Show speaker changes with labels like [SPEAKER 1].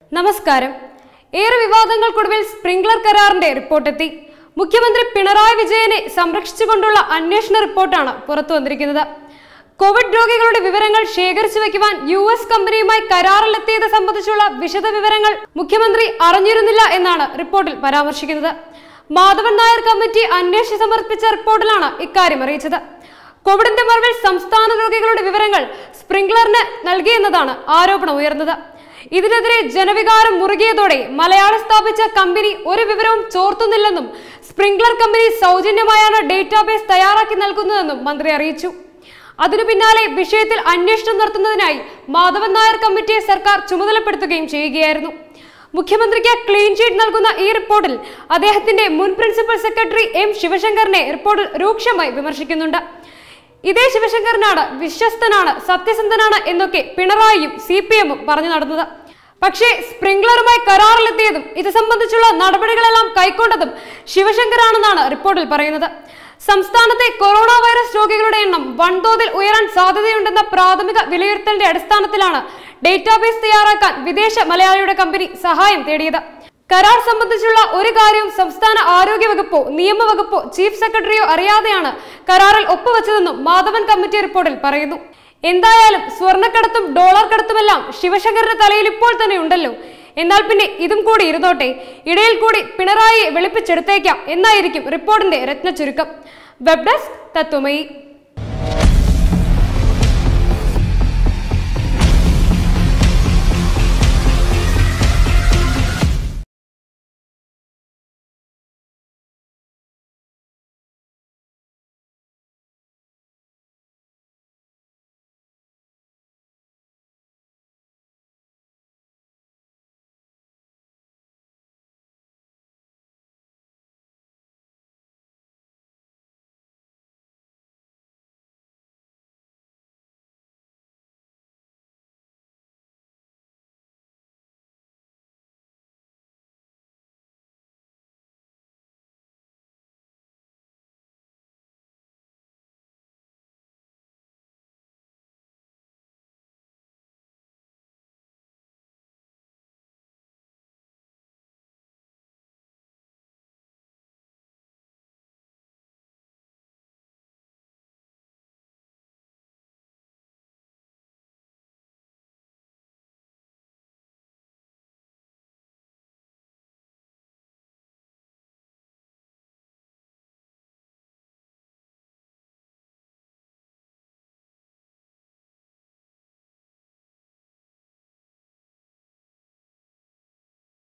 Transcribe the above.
[SPEAKER 1] നമസ്കാരം ഏറെ വിവാദങ്ങൾക്കൊടുവിൽ സ്പ്രിംഗ്ലർ കരാറിന്റെ റിപ്പോർട്ടെത്തി മുഖ്യമന്ത്രി പിണറായി വിജയനെ സംരക്ഷിച്ചുകൊണ്ടുള്ള അന്വേഷണ റിപ്പോർട്ടാണ് പുറത്തു വന്നിരിക്കുന്നത് കോവിഡ് രോഗികളുടെ വിവരങ്ങൾ ശേഖരിച്ചു വെക്കുവാൻ യു എസ് കമ്പനിയുമായി കരാറിലെത്തിയത് സംബന്ധിച്ചുള്ള വിശദ വിവരങ്ങൾ മുഖ്യമന്ത്രി അറിഞ്ഞിരുന്നില്ല എന്നാണ് റിപ്പോർട്ടിൽ പരാമർശിക്കുന്നത് മാധവൻ നായർ കമ്മിറ്റി അന്വേഷിച്ച് സമർപ്പിച്ച റിപ്പോർട്ടിലാണ് ഇക്കാര്യം അറിയിച്ചത് കോവിഡിന്റെ മറവിൽ സംസ്ഥാന രോഗികളുടെ വിവരങ്ങൾ സ്പ്രിംഗ്ലറിന് നൽകിയെന്നതാണ് ആരോപണം ഉയർന്നത് ഇതിനെതിരെ ജനവികാരം മുറുകിയതോടെ മലയാളം സ്ഥാപിച്ച കമ്പനി ഒരു വിവരവും ചോർത്തുന്നില്ലെന്നും സ്പ്രിംഗ്ലർ കമ്പനി സൗജന്യമായാണ് ഡേറ്റാബേസ് തയ്യാറാക്കി നൽകുന്നതെന്നും മന്ത്രി അറിയിച്ചു അതിനു പിന്നാലെ വിഷയത്തിൽ അന്വേഷണം നടത്തുന്നതിനായി മാധവൻ നായർ കമ്മിറ്റിയെ സർക്കാർ ചുമതലപ്പെടുത്തുകയും ചെയ്യുകയായിരുന്നു മുഖ്യമന്ത്രിക്ക് ക്ലീൻ ചീറ്റ് നൽകുന്ന ഈ റിപ്പോർട്ടിൽ അദ്ദേഹത്തിന്റെ മുൻ പ്രിൻസിപ്പൽ സെക്രട്ടറി എം ശിവശങ്കറിനെ റിപ്പോർട്ടിൽ രൂക്ഷമായി വിമർശിക്കുന്നുണ്ട് ഇതേ ശിവശങ്കരനാണ് വിശ്വസ്തനാണ് സത്യസന്ധനാണ് എന്നൊക്കെ പിണറായിയും സി പി എമ്മും പറഞ്ഞു നടന്നത് പക്ഷേ സ്പ്രിംഗ്ലറുമായി കരാറിലെത്തിയതും ഇത് സംബന്ധിച്ചുള്ള നടപടികളെല്ലാം കൈക്കൊണ്ടതും ശിവശങ്കറാണെന്നാണ് റിപ്പോർട്ടിൽ പറയുന്നത് സംസ്ഥാനത്തെ കൊറോണ വൈറസ് രോഗികളുടെ എണ്ണം വൻതോതിൽ ഉയരാൻ സാധ്യതയുണ്ടെന്ന പ്രാഥമിക വിലയിരുത്തലിന്റെ അടിസ്ഥാനത്തിലാണ് ഡേറ്റാബേസ് തയ്യാറാക്കാൻ വിദേശ മലയാളിയുടെ കമ്പനി സഹായം തേടിയത് കരാർ സംബന്ധിച്ചുള്ള ഒരു കാര്യവും സംസ്ഥാന ആരോഗ്യ വകുപ്പോ നിയമവകുപ്പോ ചീഫ് സെക്രട്ടറിയോ അറിയാതെയാണ് കരാറിൽ ഒപ്പുവെച്ചതെന്നും മാധവൻ കമ്മിറ്റി റിപ്പോർട്ടിൽ പറയുന്നു എന്തായാലും സ്വർണ്ണക്കടത്തും ഡോളർ കടത്തുമെല്ലാം ശിവശങ്കറിന്റെ തലയിൽ ഇപ്പോൾ തന്നെ ഉണ്ടല്ലോ എന്നാൽ പിന്നെ ഇതും കൂടി ഇരുന്നോട്ടെ ഇടയിൽ കൂടി പിണറായിയെ വെളുപ്പിച്ചെടുത്തേക്കാം എന്നായിരിക്കും റിപ്പോർട്ടിന്റെ രത്ന ചുരുക്കം വെബ് ഡെസ്ക് തത്വമയി